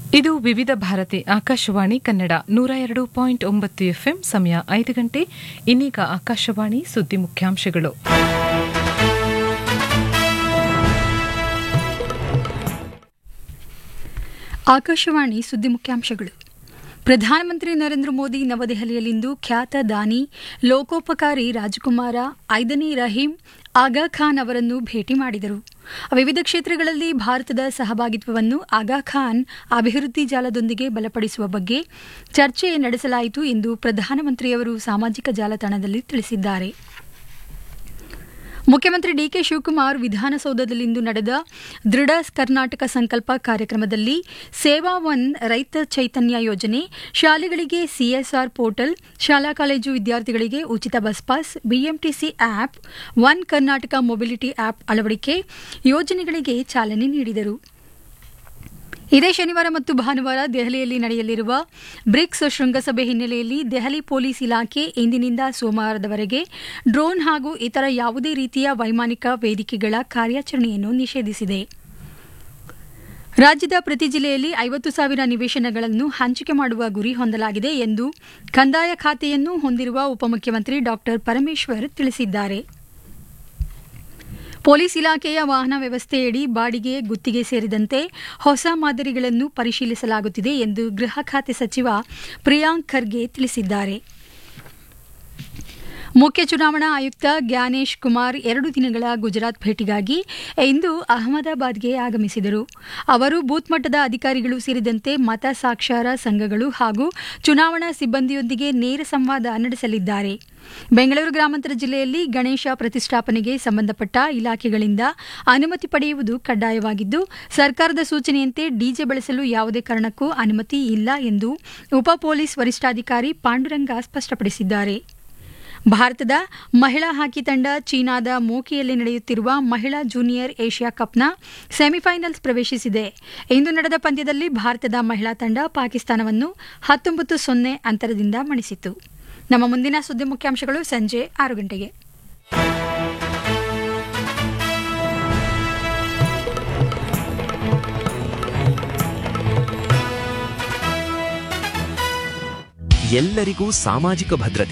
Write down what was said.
ಇದು ವಿವಿಧ ಭಾರತಿ ಆಕಾಶವಾಣಿ ಕನ್ನಡ ನೂರ ಎರಡು ಪಾಯಿಂಟ್ ಒಂಬತ್ತು ಎಫ್ಎಂ ಸಮಯ ಐದು ಗಂಟೆ ಇನ್ನೀಗ ಆಕಾಶವಾಣಿ ಸುದ್ದಿ ಮುಖ್ಯಾಂಶಗಳು ಆಕಾಶವಾಣಿ ಸುದ್ದಿ ಮುಖ್ಯಾಂಶಗಳು ಪ್ರಧಾನಮಂತ್ರಿ ನರೇಂದ್ರ ಮೋದಿ ನವದೆಹಲಿಯಲ್ಲಿಂದು ಖ್ಯಾತ ದಾನಿ ಲೋಕೋಪಕಾರಿ ರಾಜಕುಮಾರ ಐದನೇ ರಹೀಂ ಆಗಾ ಖಾನ್ ಅವರನ್ನು ಭೇಟಿ ಮಾಡಿದರು ವಿವಿಧ ಕ್ಷೇತ್ರಗಳಲ್ಲಿ ಭಾರತದ ಸಹಭಾಗಿತ್ವವನ್ನು ಆಗಾ ಖಾನ್ ಅಭಿವೃದ್ಧಿ ಜಾಲದೊಂದಿಗೆ ಬಲಪಡಿಸುವ ಬಗ್ಗೆ ಚರ್ಚೆ ನಡೆಸಲಾಯಿತು ಎಂದು ಪ್ರಧಾನಮಂತ್ರಿಯವರು ಸಾಮಾಜಿಕ ಜಾಲತಾಣದಲ್ಲಿ ತಿಳಿಸಿದ್ದಾರೆ ಮುಖ್ಯಮಂತ್ರಿ ಡಿಕೆ ಶಿವಕುಮಾರ್ ವಿಧಾನಸೌಧದಲ್ಲಿಂದು ನಡೆದ ದೃಢ ಕರ್ನಾಟಕ ಸಂಕಲ್ಪ ಕಾರ್ಯಕ್ರಮದಲ್ಲಿ ಸೇವಾ ಒನ್ ರೈತ ಚೈತನ್ಯ ಯೋಜನೆ ಶಾಲೆಗಳಿಗೆ ಸಿಎಸ್ಆರ್ ಪೋರ್ಟಲ್ ಶಾಲಾ ಕಾಲೇಜು ವಿದ್ಯಾರ್ಥಿಗಳಿಗೆ ಉಚಿತ bus pass BMTC app one Karnataka mobility app ಅಳವಡಿಕೆ ಯೋಜನೆಗಳಿಗೆ ಚಾಲನೆ ನೀಡಿದರು ಇದೇ ಶನಿವಾರ ಮತ್ತು ಭಾನುವಾರ ದೆಹಲಿಯಲ್ಲಿ ನಡೆಯಲಿರುವ ಬ್ರಿಕ್ಸ್ ಶೃಂಗಸಭೆ ಹಿನ್ನೆಲೆಯಲ್ಲಿ ದೆಹಲಿ ಪೊಲೀಸ್ ಇಲಾಖೆ ಇಂದಿನಿಂದ ಸೋಮವಾರದವರೆಗೆ ಡ್ರೋನ್ ಹಾಗೂ ಇತರ ಯಾವುದೇ ರೀತಿಯ ವೈಮಾನಿಕ ವೇದಿಕೆಗಳ ಕಾರ್ಯಾಚರಣೆಯನ್ನು ನಿಷೇಧಿಸಿದೆ ರಾಜ್ಯದ ಪ್ರತಿ ಜಿಲ್ಲೆಯಲ್ಲಿ ಐವತ್ತು ಸಾವಿರ ನಿವೇಶನಗಳನ್ನು ಹಂಚಿಕೆ ಮಾಡುವ ಗುರಿ ಹೊಂದಲಾಗಿದೆ ಎಂದು ಕಂದಾಯ ಖಾತೆಯನ್ನು ಹೊಂದಿರುವ ಉಪಮುಖ್ಯಮಂತ್ರಿ ಡಾ ಪರಮೇಶ್ವರ್ ತಿಳಿಸಿದ್ದಾರೆ ಪೊಲೀಸ್ ಇಲಾಖೆಯ ವಾಹನ ವ್ಯವಸ್ಥೆಯಡಿ ಬಾಡಿಗೆ ಗುತ್ತಿಗೆ ಸೇರಿದಂತೆ ಹೊಸ ಮಾದರಿಗಳನ್ನು ಪರಿಶೀಲಿಸಲಾಗುತ್ತಿದೆ ಎಂದು ಗೃಹ ಖಾತೆ ಸಚಿವ ಪ್ರಿಯಾಂಕ್ ಖರ್ಗೆ ತಿಳಿಸಿದ್ದಾರೆ ಮುಖ್ಯ ಚುನಾವಣಾ ಆಯುಕ್ತ ಜ್ಞಾನೇಶ್ ಕುಮಾರ್ ಎರಡು ದಿನಗಳ ಗುಜರಾತ್ ಭೇಟಿಗಾಗಿ ಇಂದು ಅಹಮದಾಬಾದ್ಗೆ ಆಗಮಿಸಿದರು ಅವರು ಬೂತ್ ಮಟ್ಟದ ಅಧಿಕಾರಿಗಳು ಸೇರಿದಂತೆ ಮತ ಸಾಕ್ಷಾರ ಸಂಘಗಳು ಹಾಗೂ ಚುನಾವಣಾ ಸಿಬ್ಬಂದಿಯೊಂದಿಗೆ ನೇರ ಸಂವಾದ ನಡೆಸಲಿದ್ದಾರೆ ಬೆಂಗಳೂರು ಗ್ರಾಮಾಂತರ ಜಿಲ್ಲೆಯಲ್ಲಿ ಗಣೇಶ ಪ್ರತಿಷ್ಠಾಪನೆಗೆ ಸಂಬಂಧಪಟ್ಟ ಇಲಾಖೆಗಳಿಂದ ಅನುಮತಿ ಪಡೆಯುವುದು ಕಡ್ಡಾಯವಾಗಿದ್ದು ಸರ್ಕಾರದ ಸೂಚನೆಯಂತೆ ಡಿಜೆ ಬಳಸಲು ಯಾವುದೇ ಕಾರಣಕ್ಕೂ ಅನುಮತಿ ಇಲ್ಲ ಎಂದು ಉಪ ಪೊಲೀಸ್ ವರಿಷ್ಠಾಧಿಕಾರಿ ಪಾಂಡುರಂಗ ಸ್ಪಷ್ಟಪಡಿಸಿದ್ದಾರೆ ಭಾರತದ ಮಹಿಳಾ ಹಾಕಿ ತಂಡ ಚೀನಾದ ಮೋಕಿಯಲ್ಲಿ ನಡೆಯುತ್ತಿರುವ ಮಹಿಳಾ ಜೂನಿಯರ್ ಏಷ್ಯಾ ಕಪ್ನ ಸೆಮಿಫೈನಲ್ಸ್ ಪ್ರವೇಶಿಸಿದೆ ಇಂದು ನಡೆದ ಪಂದ್ಯದಲ್ಲಿ ಭಾರತದ ಮಹಿಳಾ ತಂಡ ಪಾಕಿಸ್ತಾನವನ್ನು ಹತ್ತೊಂಬತ್ತು ಸೊನ್ನೆ ಅಂತರದಿಂದ ಮಣಿಸಿತು ನಮ್ಮ ಮುಂದಿನ ಸುದ್ದಿ ಮುಖ್ಯಾಂಶಗಳು ಸಂಜೆ ಆರು ಗಂಟೆಗೆ ಎಲ್ಲರಿಗೂ ಸಾಮಾಜಿಕ ಭದ್ರತೆ